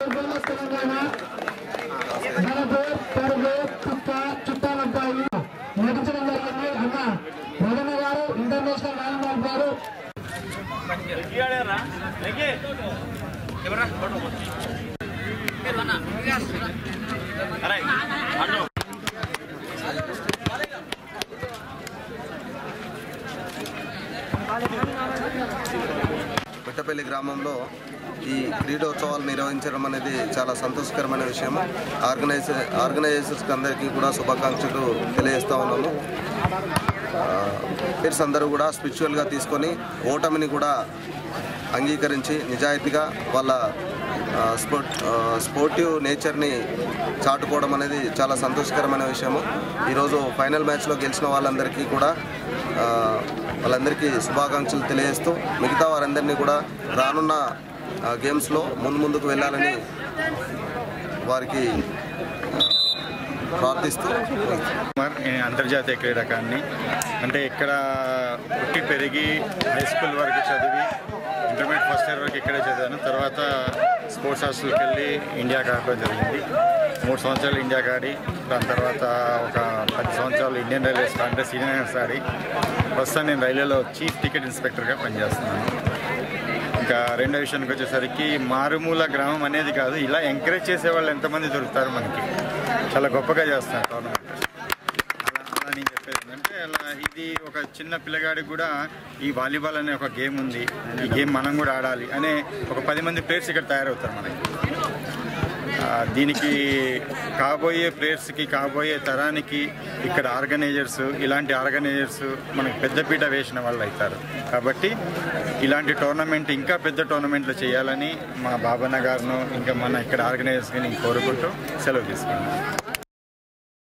bonus Telangana ధనపూర్ పరుగు చుట్ట చుట్టాలబ్బాయి నటించడం జరిగింది అన్న మదన గారు ఇంటర్నేషనల్ ల్యాండ్ గారు మిట్టపల్లి గ్రామంలో ఈ క్రీడోత్సవాలు నిర్వహించడం అనేది చాలా సంతోషకరమైన విషయం ఆర్గనైజర్ ఆర్గనైజర్స్కి అందరికీ కూడా శుభాకాంక్షలు తెలియజేస్తా ఉన్నాము ప్లేయర్స్ అందరూ కూడా స్పిరిచువల్గా తీసుకొని ఓటమిని కూడా అంగీకరించి నిజాయితీగా వాళ్ళ ఆ, స్పోర్ట్ ఆ, స్పోర్టివ్ నేచర్ని చాటుకోవడం అనేది చాలా సంతోషకరమైన విషయము ఈరోజు ఫైనల్ మ్యాచ్లో గెలిచిన వాళ్ళందరికీ కూడా ఆ, వాళ్ళందరికీ శుభాకాంక్షలు తెలియజేస్తూ మిగతా వారందరినీ కూడా రానున్న ఆ, గేమ్స్లో ముందు ముందుకు వెళ్ళాలని వారికి ఆ, ప్రార్థిస్తూ కుమార్ నేను అంతర్జాతీయ క్రీడాకారిని అంటే ఇక్కడ పుట్టి పెరిగి హై స్కూల్ వరకు చదివి ఇంటర్మీడియట్ ఫస్ట్ ఇయర్ వరకు ఇక్కడే చదివాను తర్వాత స్పోర్ట్స్ హాస్టల్కి వెళ్ళి ఇండియాకి ఆడడం జరిగింది మూడు సంవత్సరాలు ఇండియాకి ఆడి దాని తర్వాత ఒక పది సంవత్సరాలు ఇండియన్ రైల్వేస్ అంటే సీనియర్స్ ఆడి ప్రస్తుతం నేను రైల్వేలో చీఫ్ టికెట్ ఇన్స్పెక్టర్గా పనిచేస్తున్నాను ఇంకా రెండో విషయానికి వచ్చేసరికి మారుమూల గ్రామం అనేది కాదు ఇలా ఎంకరేజ్ చేసే వాళ్ళు ఎంతమంది దొరుకుతారు మనకి చాలా గొప్పగా చేస్తారు టోర్నమెంట్ అలా అలా నేను చెప్పేది ఏంటంటే అలా ఇది ఒక చిన్న పిల్లగాడికి కూడా ఈ వాలీబాల్ అనే ఒక గేమ్ ఉంది ఈ గేమ్ మనం కూడా ఆడాలి అనే ఒక పది మంది ప్లేయర్స్ ఇక్కడ తయారవుతారు మనకి ఆ, దీనికి కాబోయే ప్లేయర్స్కి కాబోయే తరానికి ఇక్కడ ఆర్గనైజర్స్ ఇలాంటి ఆర్గనైజర్స్ మనకి పెద్దపీట వేసిన వాళ్ళు అవుతారు కాబట్టి ఇలాంటి టోర్నమెంట్ ఇంకా పెద్ద టోర్నమెంట్లు చేయాలని మా బాబన్న గారును ఇంకా మన ఇక్కడ ఆర్గనైజర్స్కి నేను కోరుకుంటూ సెలవు తీసుకున్నాను